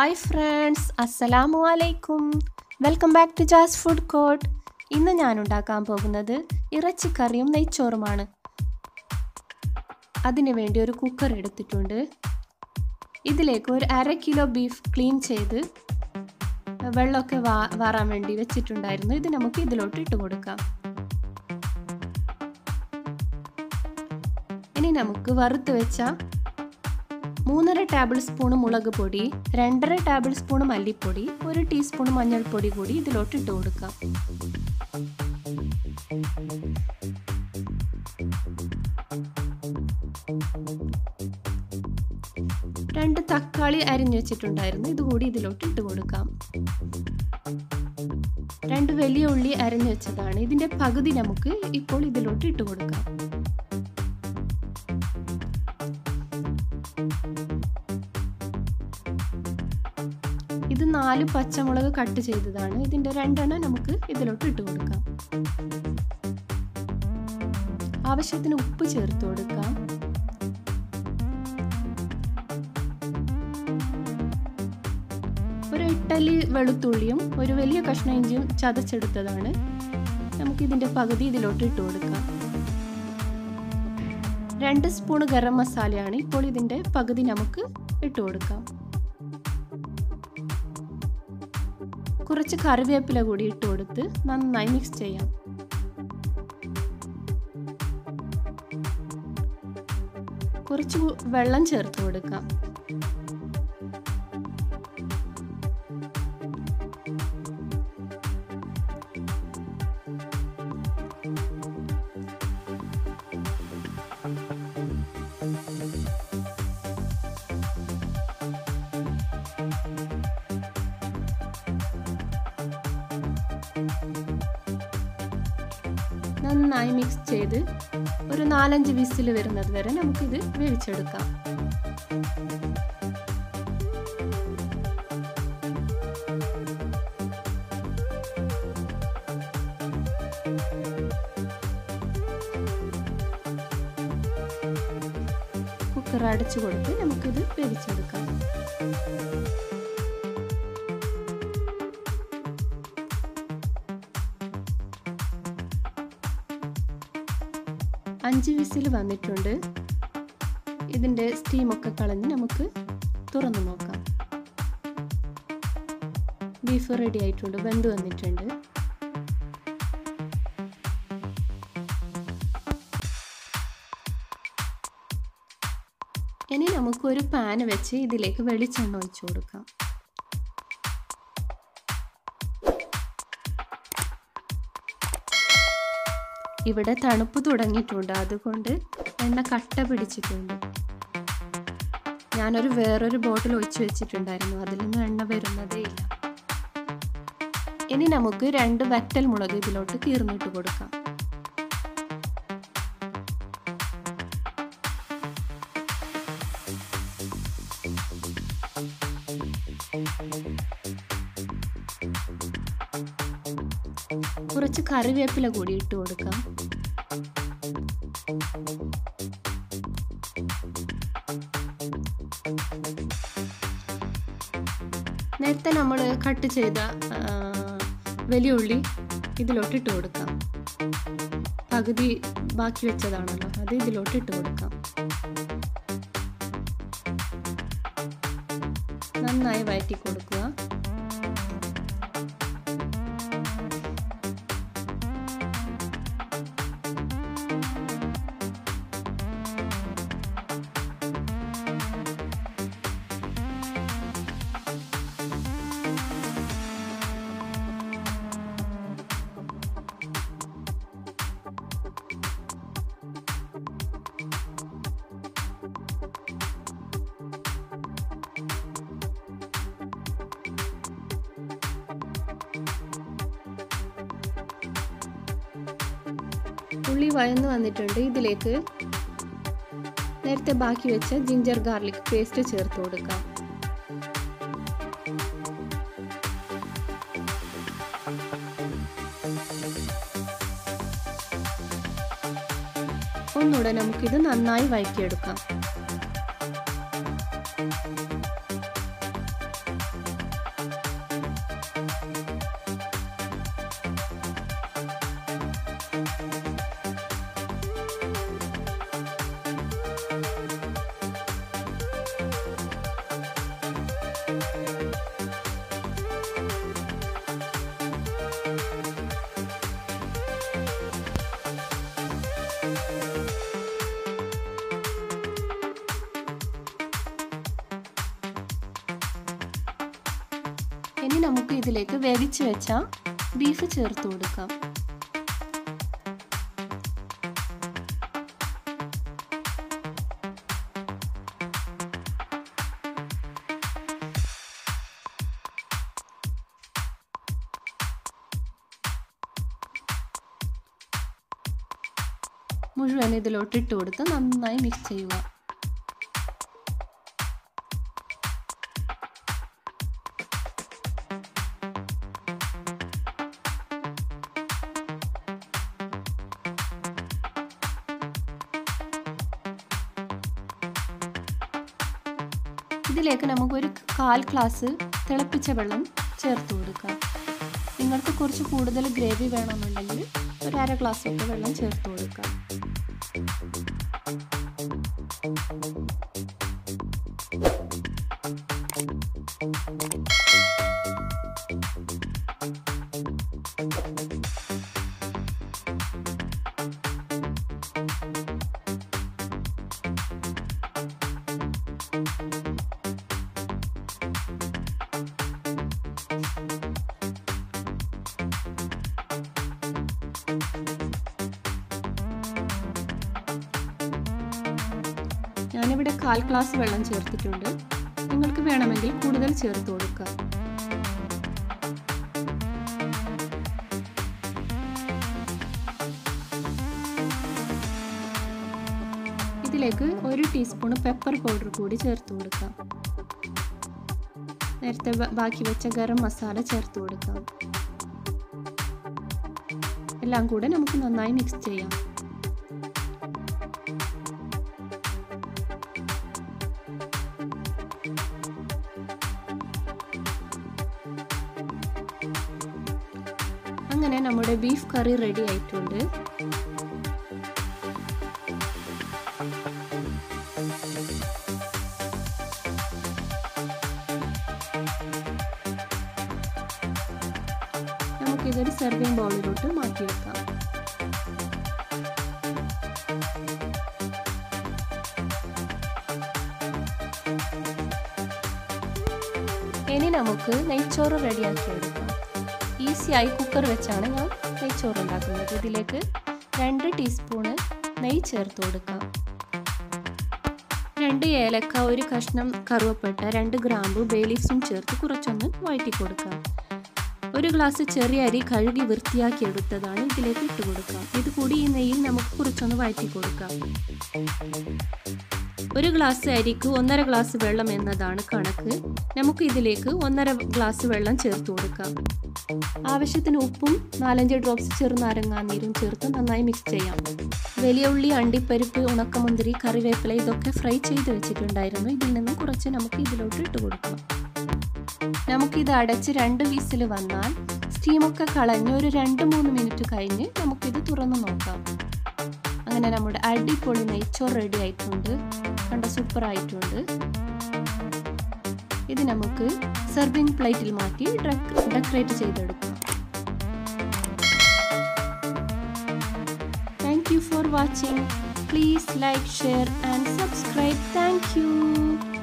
hi friends അസ്സലാമു അലൈക്കും welcome back to Jas food court ഇന്ന് ഞാൻ ഉണ്ടാക്കാൻ പോകുന്നത് ഇറച്ചിക്കറിയും നെയ്ച്ചോറുമാണ് അതിനു വേണ്ടി ഒരു കുക്കർ എടുത്തിട്ടുണ്ട് ഇതിലേക്ക് ഒരു അര കിലോ ബീഫ് ക്ലീൻ ചെയ്ത് വെള്ളമൊക്കെ വാ വാറാൻ വേണ്ടി വെച്ചിട്ടുണ്ടായിരുന്നു ഇത് നമുക്ക് ഇതിലോട്ട് ഇട്ട് കൊടുക്കാം ഇനി നമുക്ക് വറുത്ത് വെച്ച മൂന്നര ടേബിൾ സ്പൂൺ മുളക് പൊടി രണ്ടര ടേബിൾ സ്പൂൺ മല്ലിപ്പൊടി ഒരു ടീസ്പൂൺ മഞ്ഞൾപ്പൊടി കൂടി ഇതിലോട്ട് ഇട്ട് കൊടുക്കാം രണ്ട് തക്കാളി അരിഞ്ഞു വെച്ചിട്ടുണ്ടായിരുന്നു ഇതുകൂടി ഇതിലോട്ട് ഇട്ട് കൊടുക്കാം രണ്ട് വലിയ ഉള്ളി അരിഞ്ഞു വെച്ചതാണ് ഇതിന്റെ പകുതി നമുക്ക് ഇപ്പോൾ ഇതിലോട്ട് ഇട്ട് കൊടുക്കാം ഇത് നാല് പച്ചമുളക് കട്ട് ചെയ്തതാണ് ഇതിന്റെ രണ്ടെണ്ണം നമുക്ക് ഇതിലോട്ട് ഇട്ട് കൊടുക്കാം ആവശ്യത്തിന് ഉപ്പ് ചേർത്ത് കൊടുക്കാം ഒരു ഇട്ടലി വെളുത്തുള്ളിയും ഒരു വലിയ കഷ്ണം ഇഞ്ചിയും ചതച്ചെടുത്തതാണ് നമുക്ക് ഇതിന്റെ പകുതി ഇതിലോട്ട് ഇട്ട് കൊടുക്കാം രണ്ട് സ്പൂൺ ഗരം മസാലയാണ് ഇപ്പോൾ ഇതിന്റെ പകുതി നമുക്ക് ഇട്ട് കൊടുക്കാം കുറച്ച് കറിവേപ്പില കൂടി ഇട്ട് കൊടുത്ത് നന്നായി മിക്സ് ചെയ്യാം കുറച്ച് വെള്ളം ചേർത്ത് കൊടുക്കാം നന്നായി മിക്സ് ചെയ്ത് ഒരു നാലഞ്ച് വിസിൽ വരുന്നത് വരെ നമുക്കിത് വേവിച്ചെടുക്കാം കുക്കർ അടച്ചു കൊടുത്ത് നമുക്കിത് വേവിച്ചെടുക്കാം അഞ്ച് വിസിൽ വന്നിട്ടുണ്ട് ഇതിൻ്റെ സ്റ്റീമൊക്കെ കളഞ്ഞ് നമുക്ക് തുറന്നു നോക്കാം ബീഫ് റെഡി ആയിട്ടുണ്ട് വെന്ത് വന്നിട്ടുണ്ട് ഇനി നമുക്കൊരു പാൻ വെച്ച് ഇതിലേക്ക് വെളിച്ചെണ്ണ ഒഴിച്ചു കൊടുക്കാം ഇവിടെ തണുപ്പ് തുടങ്ങിയിട്ടുണ്ട് അതുകൊണ്ട് എണ്ണ കട്ട പിടിച്ചിട്ടുണ്ട് ഞാനൊരു വേറൊരു ബോട്ടിൽ ഒഴിച്ചു വെച്ചിട്ടുണ്ടായിരുന്നു അതിലൊന്നും എണ്ണ വരുന്നതേ ഇല്ല ഇനി നമുക്ക് രണ്ട് വറ്റൽ മുളക് ഇതിലോട്ട് കീർന്നിട്ട് കൊടുക്കാം കുറച്ച് കറിവേപ്പില കൂടി ഇട്ട് കൊടുക്കാം നേരത്തെ നമ്മൾ കട്ട് ചെയ്ത വലിയ ഉള്ളി ഇതിലോട്ട് ഇട്ട് കൊടുക്കാം പകുതി ബാക്കി വെച്ചതാണല്ലോ അത് ഇതിലോട്ട് ഇട്ട് കൊടുക്കാം നന്നായി വഴറ്റി കൊടുക്കുക ഉള്ളി വഴന്നു വന്നിട്ടുണ്ട് ഇതിലേക്ക് നേരത്തെ ബാക്കി വെച്ച ജിഞ്ചർ ഗാർലിക് പേസ്റ്റ് ചേർത്ത് കൊടുക്കാം ഒന്നുകൂടെ നമുക്കിത് നന്നായി വഴറ്റിയെടുക്കാം ഇനി നമുക്ക് ഇതിലേക്ക് വേവിച്ച് വെച്ച ബീഫ് ചേർത്ത് കൊടുക്കാം മുഴുവൻ ഇതിലോട്ട് ഇട്ട് കൊടുത്ത് നന്നായി മിക്സ് ചെയ്യുക ഇതിലേക്ക് നമുക്കൊരു കാൽ ഗ്ലാസ് തിളപ്പിച്ച വെള്ളം ചേർത്ത് കൊടുക്കാം നിങ്ങൾക്ക് കുറച്ച് കൂടുതൽ ഗ്രേവി വേണമെന്നുണ്ടെങ്കിൽ ഒരു അര ഗ്ലാസ് ഒക്കെ വെള്ളം ചേർത്ത് കൊടുക്കാം ഞാനിവിടെ കാൽ ഗ്ലാസ് വെള്ളം ചേർത്തിട്ടുണ്ട് നിങ്ങൾക്ക് വേണമെങ്കിൽ കൂടുതൽ ചേർത്ത് കൊടുക്കുക ഇതിലേക്ക് ഒരു ടീസ്പൂൺ പെപ്പർ പൗഡർ കൂടി ചേർത്ത് കൊടുക്കാം നേരത്തെ ബാക്കി വെച്ച ഗരം മസാല ചേർത്ത് കൊടുക്കാം എല്ലാം കൂടെ നമുക്ക് നന്നായി മിക്സ് ചെയ്യാം അങ്ങനെ നമ്മുടെ ബീഫ് കറി റെഡി ആയിട്ടുണ്ട് നമുക്കിതൊരു സെർവിങ് ബൗളിലോട്ട് മാറ്റി വെക്കാം ഇനി നമുക്ക് നെയ്ച്ചോറ് റെഡിയാക്കി എടുക്കാം ഈസിയായി കുക്കർ വെച്ചാണ് ഞാൻ നെയ്ച്ചോറ് ഉണ്ടാക്കുന്നത് ഇതിലേക്ക് രണ്ട് ടീസ്പൂണ് നെയ്യ് ചേർത്ത് കൊടുക്കാം രണ്ട് ഏലക്ക ഒരു കഷ്ണം കറുവപ്പട്ട രണ്ട് ഗ്രാമ്പു ബേലീഫ്സും ചേർത്ത് കുറച്ചൊന്ന് വഴറ്റി കൊടുക്കാം ഒരു ഗ്ലാസ് ചെറിയ അരി കഴുകി വൃത്തിയാക്കി എടുത്തതാണ് ഇതിലേക്ക് ഇട്ട് കൊടുക്കാം ഇത് കൂടി ഈ നെയ്യിൽ നമുക്ക് കുറച്ചൊന്ന് വഴറ്റി കൊടുക്കാം ഒരു ഗ്ലാസ് അരിക്ക് ഒന്നര ഗ്ലാസ് വെള്ളം എന്നതാണ് കണക്ക് നമുക്ക് ഇതിലേക്ക് ഒന്നര ഗ്ലാസ് വെള്ളം ചേർത്ത് കൊടുക്കാം ആവശ്യത്തിന് ഉപ്പും നാലഞ്ച് ഡ്രോപ്സ് ചെറുനാരങ്ങാ നീരും ചേർത്ത് നന്നായി മിക്സ് ചെയ്യാം വലിയ ഉള്ളി അണ്ടിപ്പരിപ്പ് ഉണക്കമുന്തിരി കറിവേപ്പില ഇതൊക്കെ ഫ്രൈ ചെയ്ത് വെച്ചിട്ടുണ്ടായിരുന്നു ഇതിൽ നിന്ന് കുറച്ച് നമുക്ക് ഇതിലോട്ട് ഇട്ട് കൊടുക്കാം നമുക്കിത് അടച്ച് രണ്ട് വിസിൽ വന്നാൽ സ്റ്റീമൊക്കെ കളഞ്ഞ് ഒരു രണ്ട് മൂന്ന് മിനിറ്റ് കഴിഞ്ഞ് നമുക്കിത് തുറന്ന് നോക്കാം അങ്ങനെ നമ്മുടെ അടിപൊളി നെയ്ച്ചോർ റെഡി ആയിട്ടുണ്ട് കണ്ട സൂപ്പർ ആയിട്ടുണ്ട് ഇത് നമുക്ക് സെർവിങ് പ്ലേറ്റിൽ മാറ്റി ഡെക്കറേറ്റ് ചെയ്തെടുക്കാം thank you for watching please like share and subscribe thank U